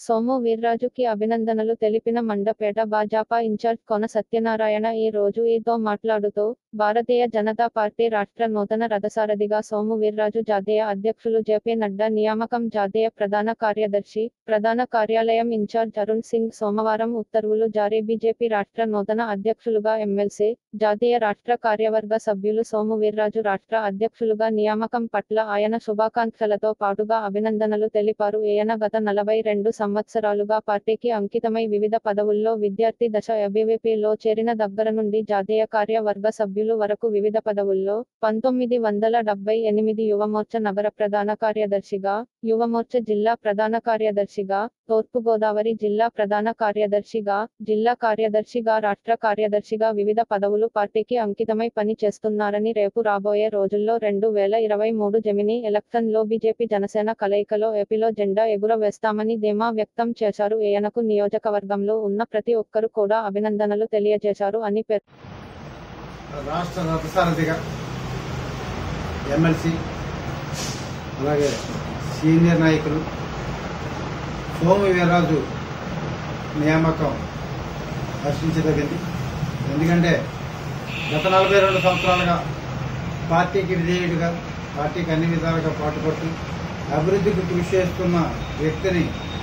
సోము వీర్రాజుకి అభినందనలు తెలిపిన మండపేట భాజపా ఇన్ఛార్జ్ కొన సత్యనారాయణ ఈ రోజు ఈతో మాట్లాడుతూ భారతీయ జనతా పార్టీ రాష్ట్ర నూతన రథసారథిగా సోము వీర్రాజు జాతీయ అధ్యక్షులు జెపి నడ్డా నియామకం జాతీయ ప్రధాన కార్యదర్శి ప్రధాన కార్యాలయం ఇన్ఛార్జ్ అరుణ్ సింగ్ సోమవారం ఉత్తర్వులు జారీ బీజేపీ రాష్ట్ర నూతన అధ్యక్షులుగా ఎమ్మెల్సీ జాతీయ రాష్ట్ర కార్యవర్గ సభ్యులు సోము వీర్రాజు రాష్ట్ర అధ్యక్షులుగా నియామకం పట్ల ఆయన శుభాకాంక్షలతో పాటుగా అభినందనలు తెలిపారు ఈయన గత నలభై రెండు సంవత్సరాలుగా పార్టీకి అంకితమై వివిధ పదవుల్లో విద్యార్థి దశ అభివృద్ధిలో చేరిన దగ్గర నుండి జాతీయ కార్యవర్గ సభ్యులు వరకు వివిధ పదవుల్లో పంతొమ్మిది వందల డెబ్బై ఎనిమిది యువమోర్చ నగర ప్రధాన కార్యదర్శిగా యువమోర్చ జిల్లా ప్రధాన కార్యదర్శిగా తూర్పుగోదావరి జిల్లా ప్రధాన కార్యదర్శిగా జిల్లా కార్యదర్శిగా రాష్ట్ర కార్యదర్శిగా వివిధ పదవులు పార్టీకి అంకితమై పని చేస్తున్నారని రేపు రాబోయే రోజుల్లో రెండు వేల ఇరవై మూడు జమినీ ఎలక్షన్ లో బీజేపీ జనసేన కలయికలో ఏపీలో జెండా ఎగురవేస్తామని ధీమా వ్యక్తం చేశారు ఈయనకు నియోజకవర్గంలో ఉన్న ప్రతి ఒక్కరు కూడా అభినందనలు తెలియజేశారు అని పేర్కొన్నారు రాష్ట్ర రథసారథిగా ఎమ్మెల్సీ అలాగే సీనియర్ నాయకులు సోము వీర్రాజు నియామకం హర్షించదగింది ఎందుకంటే గత నలభై రెండు సంవత్సరాలుగా పార్టీకి విధేయుడిగా పార్టీకి అన్ని విధాలుగా పాటుపడుతూ అభివృద్ధికి కృషి చేస్తున్న వ్యక్తిని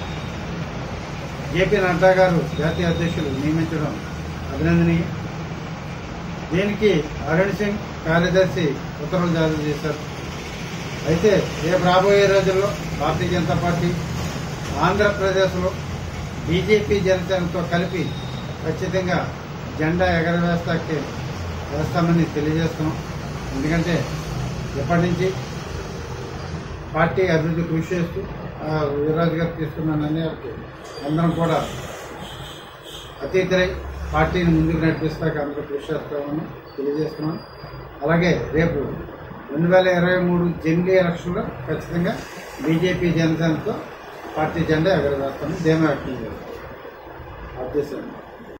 జేపీ నడ్డా గారు జాతీయ అధ్యక్షులు నియమించడం అభినందనీయం దీనికి అరుణ్ సింగ్ కార్యదర్శి ఉత్తర్వులు జారీ చేశారు అయితే రేపు రాబోయే రోజుల్లో భారతీయ జనతా పార్టీ ఆంధ్రప్రదేశ్లో బీజేపీ జనసేనతో కలిపి ఖచ్చితంగా జెండా ఎగరవేస్తాకి వేస్తామని తెలియజేస్తున్నాం ఎందుకంటే ఎప్పటి నుంచి పార్టీ అభివృద్ధి కృషి చేస్తూ ఆ, వీర్రాజు గారు తీసుకున్న నిర్ణయాలకి అందరం కూడా అతీతరై పార్టీని ముందుకు నడిపిస్తాక అందరూ కృషి చేస్తామని తెలియజేస్తున్నాను అలాగే రేపు రెండు వేల ఇరవై మూడు జమిలీ ఎలక్షన్లో ఖచ్చితంగా బీజేపీ జనసేనతో పార్టీ జెండా ఎగరవేస్తామని ధీమా వ్యక్తం చేస్తాం అధ్యక్షులు